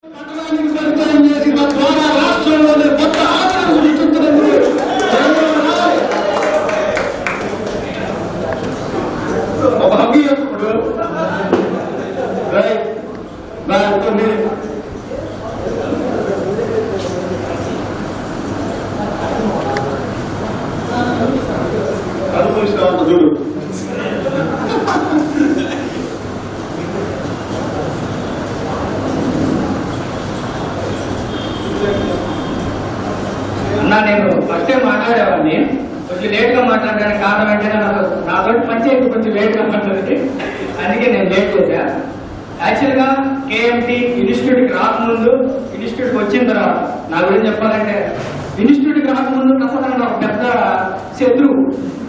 పట్టణానికి పరిచయం చేసి తద్వారా రాష్ట్రంలోనే కొత్త ఆదరణ సృష్టించడానికి ఒక హక్కు ఇప్పుడు రైట్ బాయ్ తొమ్మిది కడుపు ఇష్టం చూడు అన్నా నేను ఫస్ట్ టైం మాట్లాడేవాడిని కొంచెం లేట్ గా మాట్లాడడానికి కారణం ఏంటంటే నాకు నాతో పంచాయతీ కొంచెం లేట్ గా మాట్లాడింది అందుకే నేను లేట్ చేశా యాక్చువల్ గా కేఎంటి ఇన్స్టిట్యూట్ కి రాకముందు ఇన్స్టిట్యూట్ కి వచ్చిన తర్వాత నా గురించి చెప్పాలంటే ఇన్స్టిట్యూట్ కి రాకముందు ప్రస్తుతం ఒక పెద్ద శత్రువు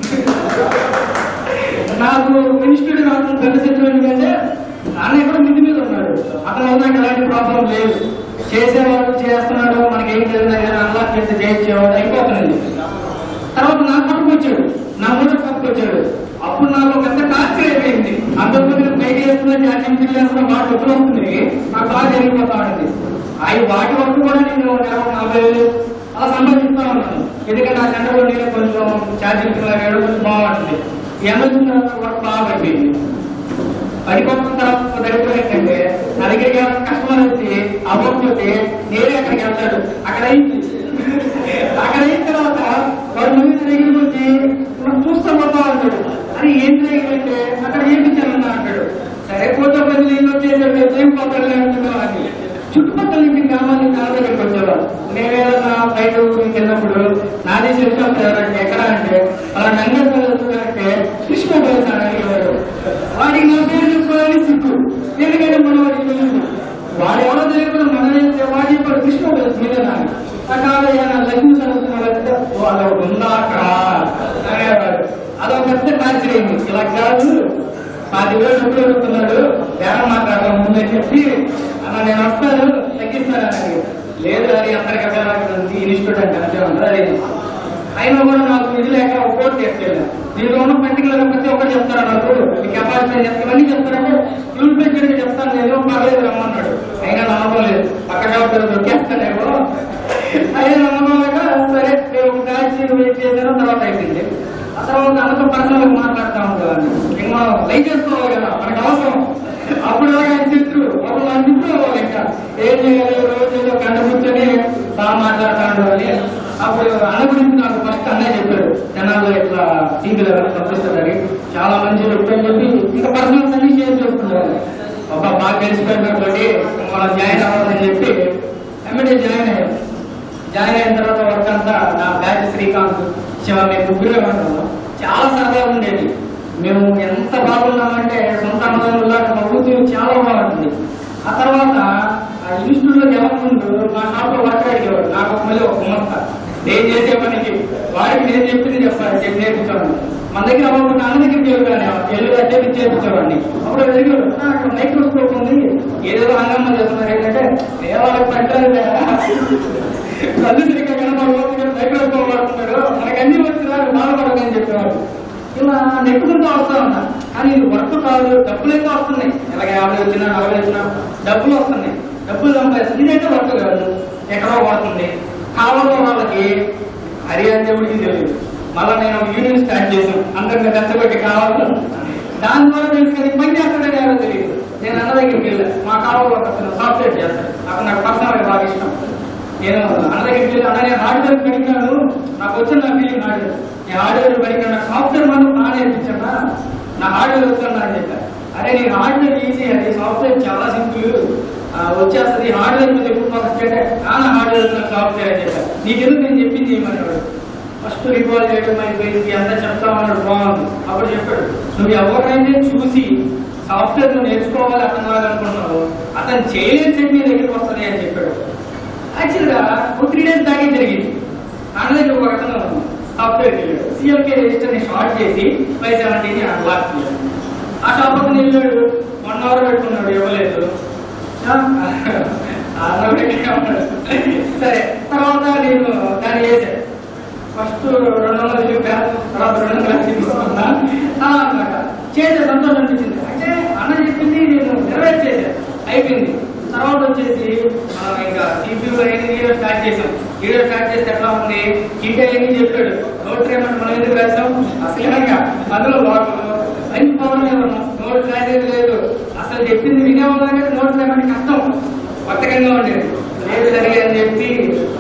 నాకు ఇన్స్టిట్యూట్ రాకముందు పెద్ద శత్రువు ఎందుకంటే నాన్న ఎక్కడో మిద్ది మీద ఉన్నాడు అతను వల్ల నాకు ఎలాంటి ప్రాబ్లం లేదు చేసేవాడు చేస్తున్నాడు మనకి ఏం తెలియదు కదా అలా చేస్తే చేయించేవాడు అయిపోతున్నది తర్వాత నా పక్కకు వచ్చాడు నా మూడో పక్కకు వచ్చాడు అప్పుడు నాకు పెద్ద టార్చర్ అయిపోయింది అంతకుముందు నేను బయట వేస్తున్నా చాటింగ్ చేస్తున్నా బాగా డబ్బులు అవుతుంది నాకు బాగా జరిగిపోతా ఉంటుంది అవి వాటి వరకు కూడా నేను నెలకు నలభై వేలు అలా సంపాదిస్తా ఉన్నాను ఎందుకంటే నా సెంటర్లో నేను కొంచెం ఛార్జింగ్ వేయడం కొంచెం బాగుంటుంది ఎంత వర్క్ బాగా పడిపోయింది పడిపోతున్న తర్వాత దరిద్రం ఏంటంటే నా దగ్గరికి ఎవరైనా కస్టమర్ వచ్చి అవ్వకపోతే నేనే అక్కడికి వెళ్తాడు అక్కడ అయింది అక్కడ అయిన తర్వాత వాడు ముందు దగ్గరికి వచ్చి మనం చూస్తూ పోతా ఉంటాడు అని ఏం జరిగిందంటే అక్కడ ఏం ఇచ్చానన్నా అంటాడు సరే పోతే పది నేను వచ్చేసరికి ఏం పోతాడు అంటున్నావు అని చుట్టుపక్కల ఇంటి గ్రామాల నుంచి నా దగ్గరికి వచ్చేవాడు నేనేదన్నా బయట ఊరికి వెళ్ళినప్పుడు నాది సెల్ షాప్ ఎవరంటే ఎక్కడ అంటే అలా నంగల్ అంటే కృష్ణ అని అడిగేవాడు వాడికి నా పేరు చెప్పుకోవాలని సిగ్గు ఎందుకంటే మనం వాడికి తెలియదు వాడు ఎవరో తెలియకుండా మనం చేస్తే వాడి చెప్పాడు కృష్ణ మీదే నాకు కాదయ్యా నా లక్ష్మి చదువుతున్నాడంటే వాళ్ళ ఉందా అక్కడ అనేవాడు అదొక పెద్ద టార్చర్ అయింది ఇలా కాదు పది వేలు డబ్బులు అడుగుతున్నాడు బేరం మాట్లాడదాం ముందు అని చెప్పి అన్న నేను వస్తాను తగ్గిస్తానని లేదు అది అందరికి అర్థం ఇన్స్టిట్యూట్ అంటే అంతే ఉంటుంది అది అయినా కూడా నాకు ఇది లేక ఒక కోర్టు తీసుకెళ్ళాను దీనిలో ఉన్న పర్టికులర్ ప్రతి ఒక్కటి చెప్తారా నాకు ఈ కెపాసిటీ చెప్తా ఇవన్నీ చెప్తారంటే ఫ్యూల్ పెంచడానికి చెప్తాను నేను పర్లేదు రమ్మన్నాడు అయినా నమ్మకం లేదు పక్క కాబట్టి దొరికేస్తానేమో అయినా నమ్మకం లేక సరే నేను ఒక బ్యాచ్ వెయిట్ చేశాను తర్వాత అయిపోయింది ఆ తర్వాత అందరితో పర్సనల్ మాట్లాడుతూ ఉంటాను ఇంక మనం లైక్ చేసుకోవాలి కదా మనకు అవసరం అప్పుడు దాకా ఆయన తిట్టు అప్పుడు మనం తిట్టుకోవాలి ఇంకా ఏం చేయాలి రోజు ఏదో కండ కూర్చొని బాగా మాట్లాడతాడు అని అప్పుడు అన్న గురించి నాకు ఫస్ట్ అన్నయ్య చెప్పాడు జనాల్లో ఇట్లా టీవీలో పంపిస్తాడని చాలా మంచి వ్యక్తి అని చెప్పి ఇంకా పర్సనల్స్ అన్ని షేర్ చేసుకున్నారు ఒక బాగా తెలిసిపోయిన కాబట్టి మనం జాయిన్ అవ్వాలని చెప్పి ఎమ్మెల్యే జాయిన్ అయ్యారు జాయిన్ అయిన తర్వాత వర్క్ అంతా నా బ్యాచ్ శ్రీకాంత్ శివ మేము ముగ్గురే ఉన్నాము చాలా సరదాగా ఉండేది మేము ఎంత బాగున్నామంటే సొంత అన్నదమ్ముల్లా నవ్వుతూ చాలా బాగుంటుంది ఆ తర్వాత ఆ ఇన్స్టిట్యూట్ లోకి వెళ్ళక ముందు మా షాప్ లో వర్క్ అడిగేవాడు నాకు ఒక మళ్ళీ ఒక కుమ్మత్త నేను చేసే పనికి వాడికి నేను చెప్పింది చెప్పాను చెప్పి నేర్పించాను మన దగ్గర అవ్వకుండా అన్న దగ్గరికి వెళ్ళాను వెళ్ళి అద్దెకి చేర్పించేవాడిని అప్పుడు అడిగాడు "అన్నా, అక్కడ మైక్రోస్కోప్ ఉంది ఏదేదో అంగమ్మ చేస్తున్నారు ఏంటంటే నేను వాళ్ళకి పెట్టలేదు కళ్ళు సరిగ్గా కనపడలేదు మైక్రోస్కోప్ వాడుతున్నాడు మనకు అన్ని వచ్చినా బాధపడదని చెప్పేవాడు ఇలా నెట్టుకుంటూ వస్తా ఉన్నా కానీ ఇది వర్క్ కాదు డబ్బులు అయితే వస్తున్నాయి ఇలాగ యాభై వచ్చినా నలభై వచ్చినా డబ్బులు వస్తున్నాయి డబ్బులు సంపాదిస్తుంది ఇదైతే వర్క్ కాదు ఎక్కడో పడుతుంది కావాలో వాళ్ళకి హరియాణ దేవుడికి తెలియదు మళ్ళీ నేను ఒక యూనియన్ స్టార్ట్ చేశాను అందరిని కష్టపడి కావాలి దాని ద్వారా తెలుసు కదా పని చేస్తాడని ఎవరో తెలియదు నేను అన్న దగ్గరికి వెళ్ళాను మా కావాలి ఒక సాఫ్ట్వేర్ చేస్తాను అక్కడ నాకు పర్సనల్ బాగా ఇష్టం నేను అన్న దగ్గరికి వెళ్ళి అన్న నేను హార్డ్వేర్ పడినాను నాకు వచ్చిన నా ఫీలింగ్ హార్డ్వేర్ నేను హార్డ్వేర్ పడినా నాకు సాఫ్ట్వేర్ మాత్రం బాగా నేర్పించా నా హార్డ్వేర్ వచ్చాను అని చెప్పాను అరే నేను హార్డ్వేర్ ఈజీ అది సాఫ్ట్వేర్ చాలా సింపుల్ వచ్చేస్తుంది హార్డ్వేర్ మీద ఎక్కువ ఫోకస్ చేస్తే నాన్న హార్డ్వేర్ సాఫ్ట్వేర్ అని చెప్పాను నీకెందుకు నేను చెప్పింది ఏమనేవాడు ఫస్ట్ రికాల్ చేయడం అయిపోయింది అంతా చెప్తా ఉన్నాడు బాగుంది అప్పుడు చెప్పాడు నువ్వు ఎవరినైతే చూసి సాఫ్ట్వేర్ నువ్వు నేర్చుకోవాలి అతను కావాలనుకుంటున్నావు అతను చేయలేని సెట్ నీ దగ్గరికి వస్తుంది అని చెప్పాడు యాక్చువల్గా ఒక త్రీ డేస్ దాకే జరిగింది అన్న దగ్గర ఒక అతను సాఫ్ట్వేర్ వెళ్ళాడు సిఎల్కే రిజిస్టర్ ని షార్ట్ చేసి ఫైవ్ సెవెంటీని లాస్ట్ ఆ షాప్ అతను వెళ్ళాడు వన్ అవర్ పెట్టుకున్నాడు ఇవ్వలేదు ఆ, ఆ అన్న దగ్గరే ఉన్నాడు. సరే తర్వాత నేను దాన్ని చేశాను ఫస్ట్ రెండు వందలు చెప్పాను తర్వాత రెండు వందలు తీసుకున్నా ఆ అన్నమాట చేసే సంతోషం అనిపించింది అంటే అన్న చెప్పింది నేను నెరవేర్చేసాను అయిపోయింది తర్వాత వచ్చేసి మనం ఇంకా CPU లో ఏది వీడియో స్టార్ట్ చేసాం వీడియో స్టార్ట్ చేస్తే ఎట్లా ఉంది డీటెయిల్ ఏం చెప్పాడు నోట్ రేమంటే మనం ఎందుకు రాసాం అసలు అందులో లోపల మంచి పవర్ ఉన్నాం నోట్ రాసేది లేదు అసలు చెప్పింది వినేవాళ్ళ నోట్ రేమంటే కష్టం కొత్తగా ఉండేది లేదు సరిగా అని చెప్పి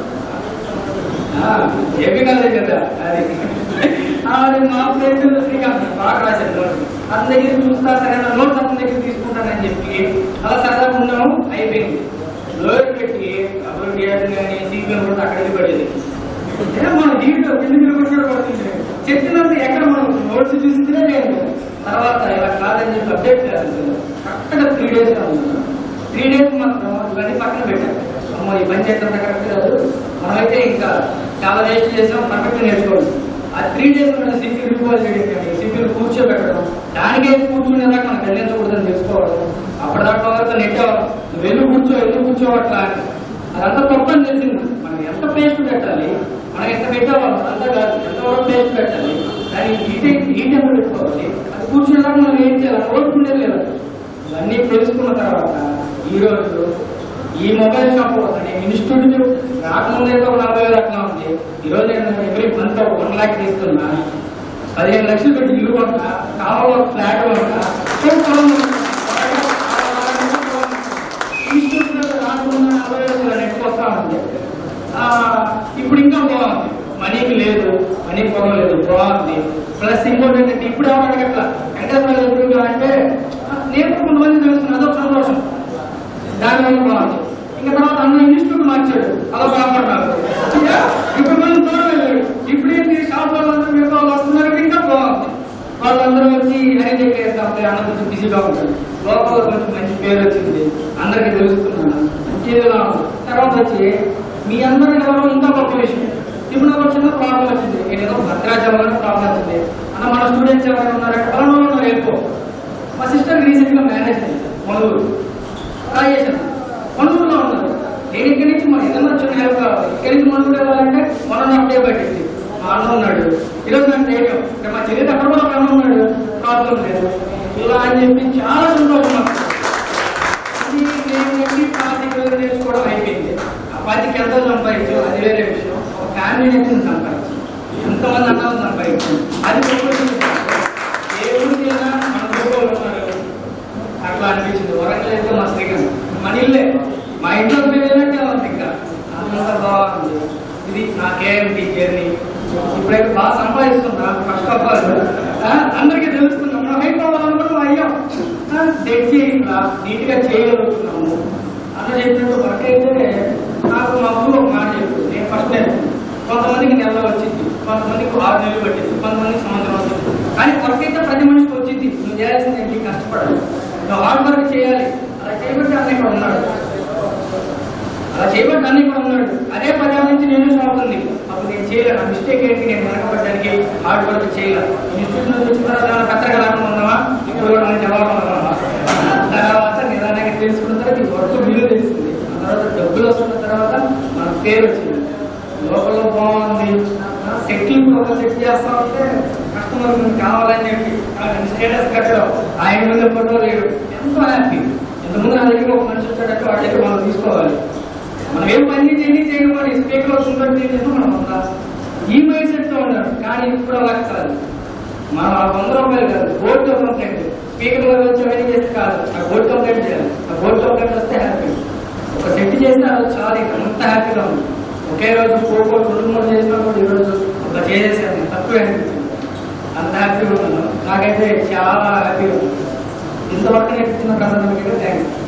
ఏపీ కాలేదు కదా అది అది మా ఫ్రెండ్ శ్రీకాంత్ బాగా రాశాడు నోట్స్ అతని దగ్గర చూస్తా సరే నా నోట్స్ అతని దగ్గర తీసుకుంటానని చెప్పి అలా సరదాగా ఉన్నాము అయిపోయింది లోయర్ పెట్టి అప్పుడు థియేటర్ కానీ సీపీఎం కూడా అక్కడికి పడేది ఏ మన దీంట్లో కింద కూడా పడుతుంది చెప్పినంత ఎక్కడ మనం నోట్స్ చూసిందే లేదు తర్వాత ఇలా కాదని చెప్పి అప్డేట్ చేయాలి కరెక్ట్గా త్రీ డేస్ త్రీ డేస్ మాత్రం ఇవన్నీ పక్కన పెట్టారు అమ్మో ఈ పని చేద్దాం కరెక్ట్ కాదు మనమైతే ఇంకా చాలా వేస్ట్ చేసాం పర్ఫెక్ట్ నేర్చుకోవాలి ఆ త్రీ డేస్ మన సిపి రిపోజ్ చేయడం కానీ సిపిలు కూర్చోబెట్టడం దానికే కూర్చునేదాకా మనకు వెళ్ళించకూడదని తెలుసుకోవడం అప్పటిదాకా వరకు నెట్టేవాళ్ళం నువ్వు వెళ్ళి కూర్చో వెళ్ళి కూర్చోవట్లా అని అదంతా తప్పని తెలిసింది మనం ఎంత పేస్ట్ పెట్టాలి మనం ఎంత పెట్టేవాళ్ళం అంతా కాదు ఎంతవరకు పేస్ట్ పెట్టాలి దాన్ని హీట్ హీట్ ఎంత పెట్టుకోవాలి అది కూర్చునేదాకా మనం ఏం చేయాలి కోరుకునేది లేదు ఇవన్నీ తెలుసుకున్న తర్వాత ఈ రోజు ఈ మొబైల్ షాప్ ఒకటి ఇన్స్టిట్యూట్ రాకముందు అయితే ఒక నలభై వేలు అట్లా ఉంది ఈ రోజు నేను ఎవ్రీ మంత్ ఒక వన్ లాక్ తీసుకున్నా పదిహేను లక్షలు పెట్టి ఇల్లు కొంటా కావాలి ఒక ఫ్లాట్ కొంటా ఇన్స్టిట్యూట్ రాకముందు నలభై వేలు నెట్ వస్తా ఉంది ఆ, ఇప్పుడు ఇంకా బాగుంది మనీకి లేదు మనీ పోగలేదు బాగుంది ప్లస్ ఇంకోటి ఏంటంటే ఇప్పుడు ఎవరు అడగట్లా వెంకటేశ్వర ఎదురుగా అంటే ఆ, నేను కొంతమంది తెలుస్తున్నా అదొక సంతోషం దాని వల్ల బాగుంది ఇంకా తర్వాత అన్న ఇన్స్టిట్యూట్ మార్చాడు అలా బాగుపడ్డారు ఇప్పుడు మనం చూడలేదు ఇప్పుడు ఏంటి షాప్ వాళ్ళందరూ మిగతా వాళ్ళు వస్తున్నారు ఇంకా బాగుంది వాళ్ళందరూ వచ్చి హరి దగ్గర అన్న కొంచెం బిజీగా ఉంటారు లోపల కొంచెం మంచి పేరు వచ్చింది అందరికీ తెలుస్తున్నాను మంచిగా ఉంది. తర్వాత వచ్చి మీ అందరి ఎవరో ఇంకా గొప్ప విషయం ఇప్పుడు నాకు ఒక చిన్న ప్రాబ్లం వచ్చింది నేను ఏదో భద్రాచలంలో ప్రాబ్లం వచ్చింది అన్న మన స్టూడెంట్స్ ఎవరైనా ఉన్నారంటే పలానా వాళ్ళు ఉన్నారు వెళ్ళిపో మా సిస్టర్ రీసెంట్ గా మ్యారేజ్ అయింది మనూరు రాజేశాను మనూరులో ఉన్నారు నేను ఇక్కడి నుంచి మన ఏదైనా చిన్న హెల్ప్ కావాలి ఇక్కడి నుంచి మనూరు వెళ్ళాలంటే మనం అప్డే పట్టింది మా అన్న ఉన్నాడు ఈరోజు నాకు చేయటం ఇంకా మా చెల్లి అక్కడ కూడా ఒక అన్న ఉన్నాడు ప్రాబ్లం లేదు ఇలా అని చెప్పి చాలా సంతోషం నాకు. అది నేను వెళ్ళి పాతిక వేలు నేర్చుకోవడం అయిపోయింది ఆ పాతికి ఎంత సంపాదించు అది వేరే విషయం ఒక ఫ్యామిలీ నుంచి సంపాదించు ఎంతమంది అన్నాలు సంపాదించు అది గొప్ప విషయం. ఏ ఊరికి వెళ్ళినా మన గొప్పలు ఉన్నారు అట్లా అనిపించింది వరంగల్ అయితే మా శ్రీకాంత్ మన ఇల్లే మా ఇంట్లో వెళ్ళినట్టే ఉంది ఇంకా అంత బాగుంది ఇది నా కేఎంటి జర్నీ ఇప్పుడైతే బాగా సంపాదిస్తున్నా ఫస్ట్ ఆఫ్ ఆల్ అందరికీ తెలుస్తున్నాం మనం అయిపోవాలనుకున్నాం అయ్యాం తెచ్చి ఇట్లా నీట్ గా చేయగలుగుతున్నాము అన్న చెప్పినట్టు వర్క్ అయితే నాకు మా ఊరు ఒక మాట చెప్పు నేను ఫస్ట్ టైం కొంతమందికి నెల వచ్చింది కొంతమందికి ఆరు నెలలు పట్టింది కొంతమందికి సంవత్సరం వచ్చింది కానీ వర్క్ అయితే ప్రతి మనిషికి వచ్చింది నువ్వు చేయాల్సింది ఏంటి కష్టపడాలి నువ్వు హార్డ్ వర్క్ చేయాలి అలా చేయబట్టి అన్న ఇక్కడ ఉన్నాడు అలా చేయబట్టి అన్న ఇక్కడ ఉన్నాడు అదే పదాల నుంచి నేను షాప్ ఉంది అప్పుడు నేను చేయలేను ఆ మిస్టేక్ ఏంటి నేను వెనకబడ్డానికి హార్డ్ వర్క్ చేయలేను ఇన్స్టిట్యూట్ నుంచి వచ్చిన తర్వాత ఏమైనా కత్తగా రాకుండా ఉన్నావా ఇప్పుడు కూడా నేను జవాబు ఉన్నావా తర్వాత నిదానంగా తెలుసుకున్న తర్వాత ఈ వర్క్ విలువ తెలిసింది ఆ తర్వాత డబ్బులు వస్తున్న తర్వాత మన పేరు వచ్చింది లోపల బాగుంది సెటిల్ కూడా ఒక సెట్ చేస్తా ఉంటే కస్టమర్ మీకు కావాలని చెప్పి స్టేటస్ కట్టడం ఆయన మీద ఫోటో లేడు ఎంతో హ్యాపీ ఇంతకుముందు నా దగ్గర ఒక మనిషి వచ్చాడంటే వాడి దగ్గర మనం తీసుకోవాలి మనం ఏం పని చేయండి చేయకపోతే స్పీకర్ వస్తుందంటే నేను మనం ఉందా ఈ మైండ్ సెట్ తో ఉన్నాడు కానీ ఇప్పుడు అలా కాదు మనం ఆ వంద రూపాయలు కాదు బోర్డు కంప్లైంట్ స్పీకర్ లో వచ్చి అవన్నీ చేస్తే కాదు ఆ బోర్డు కంప్లైంట్ చేయాలి ఆ బోర్డు కంప్లైంట్ వస్తే హ్యాపీ ఒక సెట్ చేస్తే అది చాలా ఇంకా అంత హ్యాపీగా ఉంది ఒకే రోజు పోకో రెండు మూడు చేసినా కూడా ఈరోజు ఒక చేసేసాను తక్కువ అనిపించింది అంత హ్యాపీగా ఉన్నాను నాకైతే చాలా హ్యాపీగా ఉంది ఇంతవరకు నేర్పించిన ప్రసాదం థ్యాంక్స్